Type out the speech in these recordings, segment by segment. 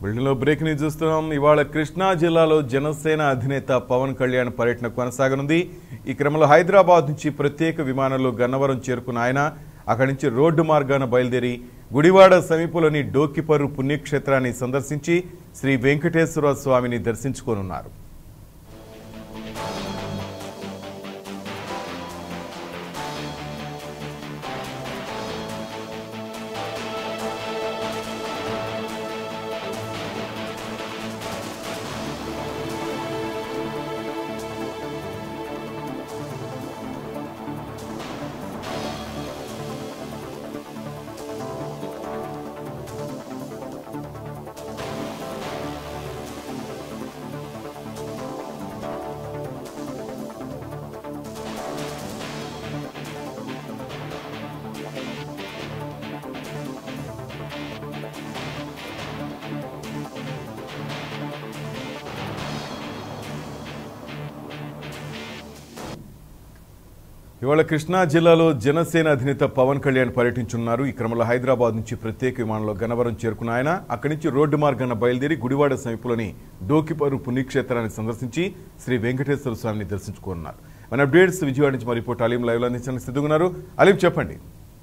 బులెటిన్లో break news చూస్తున్నాం ఇవాళ కృష్ణా జిల్లాలో జనసేన అధినేత పవన్ కళ్యాణ్ పర్యటన కొనసాగనుంది ఈ క్రమంలో హైదరాబాద్ నుంచి ప్రత్యేక విమానంలో గన్నవరం చేరుకున్న ఆయన అక్కడి నుంచి రోడ్డు మార్గాన బయలుదేరి గుడివాడ సమీపంలోని డోకిపర్రు పుణ్యక్షేత్రాన్ని సందర్శించి శ్రీ వెంకటేశ్వర స్వామిని దర్శించుకోనున్నారు ఇవాళ కృష్ణా జిల్లాలో జనసేన అధినేత పవన్ కళ్యాణ్ పర్యటించున్నారు ఈ క్రమంలో హైదరాబాద్ నుంచి ప్రత్యేక విమానంలో గన్నవరం చేరుకున్న ఆయన అక్కడి నుంచి రోడ్డు మార్గాన బయలుదేరి గుడివాడ సమీపంలోని డోకిపరు పుణ్యక్షేత్రాన్ని సందర్శించి శ్రీ వెంకటేశ్వర స్వామిని దర్శించుకున్నారు మన అప్డేట్స్ విజయవాడ నుంచి మరి రిపోర్ట్ అలీం లైవ్ లో అందించడానికి సిద్ధంగా ఉన్నారు అలీం చెప్పండి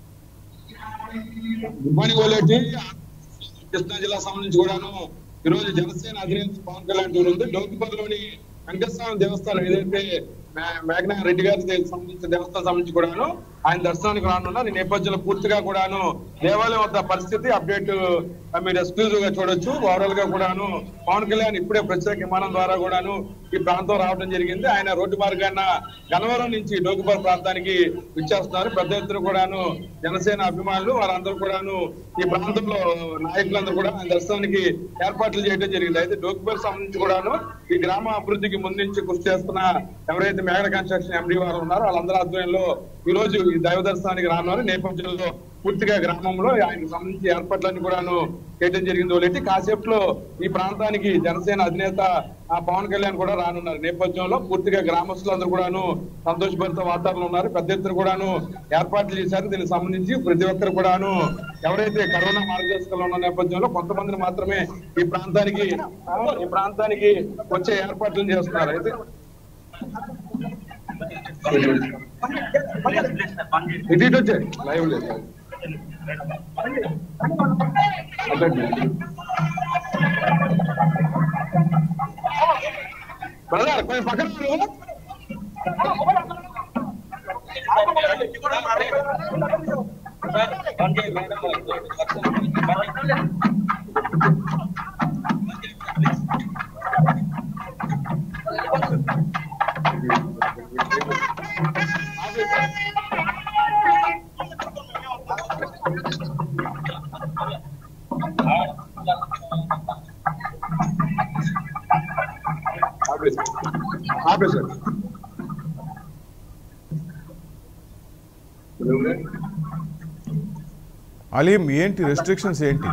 గుడ్ మార్నింగ్ ఓలేటి కృష్ణా జిల్లా సంబంధించి కూడాను ఈ రోజు జనసేన అధినేత పవన్ కళ్యాణ్ టూర్ ఉంది డోకిపల్లిలోని వెంకటస్వామి దేవస్థానం ఏదైతే మే- మేఘనా రెడ్డి గారి దే- సంబంధించిన దేవస్థానం సంబంధించి కూడాను ఆయన దర్శనానికి రానున్నారు ఈ నేపథ్యంలో పూర్తిగా కూడాను దేవాలయం వద్ద పరిస్థితి అప్డేట్ ఆ, మీరు ఎక్స్క్లూజివ్ గా చూడొచ్చు ఓవరాల్ గా కూడాను పవన్ కళ్యాణ్ ఇప్పుడే ప్రత్యేక విమానం ద్వారా కూడాను ఈ ప్రాంతం రావడం జరిగింది ఆయన రోడ్డు మార్గాన గన్నవరం నుంచి డోకిపల్లి ప్రాంతానికి విచ్చేస్తున్నారు పెద్ద ఎత్తున కూడాను జనసేన అభిమానులు వారందరూ కూడాను ఈ ప్రాంతంలో నాయకులందరూ కూడా ఆయన దర్శనానికి ఏర్పాట్లు చేయడం జరిగింది అయితే డోకిపల్లి సంబంధించి కూడాను ఈ గ్రామ అభివృద్ధికి ముందుంచి కృషి చేస్తున్న ఎవరైతే మేఘన కన్స్ట్రక్షన్ ఎండి వారు ఉన్నారో వాళ్ళందరి ఆధ్వర్యంలో ఈ రోజు ఈ దైవ దర్శనానికి రానున్నారు నేపథ్యంలో పూర్తిగా గ్రామంలో ఆయనకు సంబంధించి ఏర్పాట్లన్నీ కూడాను చేయడం జరిగింది వాళ్ళైతే కాసేపులో ఈ ప్రాంతానికి జనసేన అధినేత ఆ పవన్ కళ్యాణ్ కూడా రానున్నారు నేపథ్యంలో పూర్తిగా గ్రామస్తులందరూ కూడాను సంతోషభరిత వాతావరణం ఉన్నారు పెద్ద ఎత్తున కూడాను ఏర్పాట్లు చేశారు దీనికి సంబంధించి ప్రతి ఒక్కరు కూడాను ఎవరైతే కరోనా మార్గదర్శకాలు ఉన్న నేపథ్యంలో కొంతమందిని మాత్రమే ఈ ప్రాంతానికి ఈ ప్రాంతానికి వచ్చే ఏర్పాట్లు చేస్తున్నారు అయితే ఇటు ఇటు వచ్చే లైవ్ లేదు అట్లా బ్రదర్ కొంచెం పక్కన ఉండు. ఆపేసి ఆపేసారు అలీం ఏంటి రెస్ట్రిక్షన్స్ ఏంటి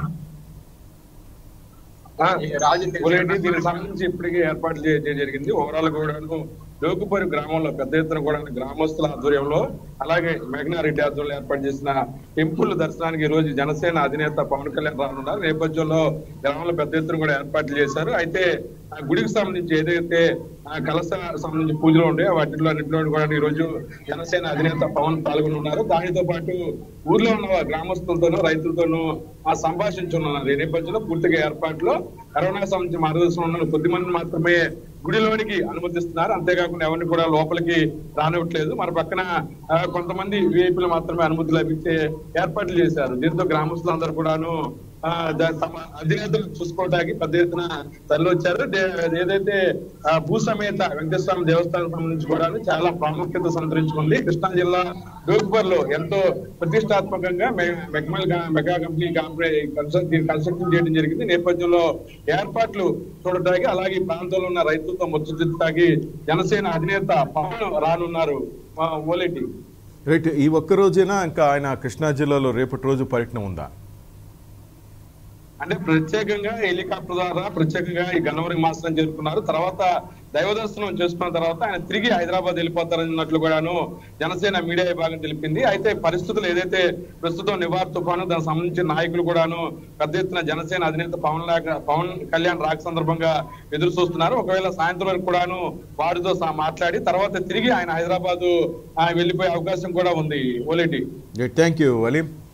ఒరేంటి దీనికి సంబంధించి ఇప్పటికే ఏర్పాట్లు చేయడం జరిగింది ఓవరాల్ కూడాను లోకుపరి గ్రామంలో పెద్ద ఎత్తున కూడా గ్రామస్తుల ఆధ్వర్యంలో అలాగే మేఘనారెడ్డి ఆధ్వర్యంలో ఏర్పాటు చేసిన టెంపుల్ దర్శనానికి ఈ రోజు జనసేన అధినేత పవన్ కళ్యాణ్ రానున్నారు నేపథ్యంలో గ్రామంలో పెద్ద ఎత్తున కూడా ఏర్పాట్లు చేశారు అయితే ఆ గుడికి సంబంధించి ఏదైతే ఆ కలశ సంబంధించి పూజలు ఉన్నాయో వాటిలో అన్నింటిలో కూడా ఈ రోజు జనసేన అధినేత పవన్ పాల్గొని ఉన్నారు దానితో పాటు ఊర్లో ఉన్న గ్రామస్తులతోనూ రైతులతోనూ ఆ సంభాషించున్నారు ఈ నేపథ్యంలో పూర్తిగా ఏర్పాట్లు కరోనా సంబంధించి మార్గదర్శనం ఉన్న కొద్ది మంది మాత్రమే గుడిలోనికి అనుమతిస్తున్నారు అంతేకాకుండా ఎవరిని కూడా లోపలికి రానివ్వట్లేదు మన పక్కన ఆ, కొంతమంది విఐపీలు మాత్రమే అనుమతి లభించే ఏర్పాట్లు చేశారు దీంతో గ్రామస్తులందరూ కూడాను ఆ, ద- తమ అధినేతలు చూసుకోవడానికి పెద్ద ఎత్తున తరలి వచ్చారు దే- ఏదైతే ఆ, భూ సమేత వెంకటేశ్వర స్వామి దేవస్థానం సంబంధించి కూడా చాలా ప్రాముఖ్యత సంతరించుకుంది కృష్ణా జిల్లా డోక్పర్లో ఎంతో ప్రతిష్టాత్మకంగా మె- మెక్మల్ గా- మెగా కంపెనీ కాంప్రే కన్స్ట్రక్ట్ దీన్ని కన్స్ట్రక్షన్ చేయడం జరిగింది ఈ నేపథ్యంలో ఏర్పాట్లు చూడటానికి అలాగే ఈ ప్రాంతంలో ఉన్న రైతులతో ముచ్చటిస్తాకి జనసేన అధినేత పవన్ రానున్నారు ఆ, ఓలేటి రైట్ ఈ ఒక్క రోజేనా ఇంకా ఆయన కృష్ణా జిల్లాలో రేపటి రోజు పర్యటన ఉందా అంటే ప్రత్యేకంగా హెలికాప్టర్ ద్వారా ప్రత్యేకంగా ఈ గన్నవరం మాసం చేరుకున్నారు తర్వాత దైవ దర్శనం చేసుకున్న తర్వాత ఆయన తిరిగి హైదరాబాద్ వెళ్ళిపోతారన్నట్లు కూడాను జనసేన మీడియా విభాగం తెలిపింది అయితే పరిస్థితులు ఏదైతే ప్రస్తుతం నివార్ తుఫాను దానికి సంబంధించిన నాయకులు కూడాను పెద్ద ఎత్తున జనసేన అధినేత పవన్ లాగా పవన్ కళ్యాణ్ రాక సందర్భంగా ఎదురు చూస్తున్నారు ఒకవేళ సాయంత్రం వరకు కూడాను వారితో సా- మాట్లాడి తర్వాత తిరిగి ఆయన హైదరాబాద్ వెళ్ళిపోయే అవకాశం కూడా ఉంది ఓలేటి థ్యాంక్ యూ వలీం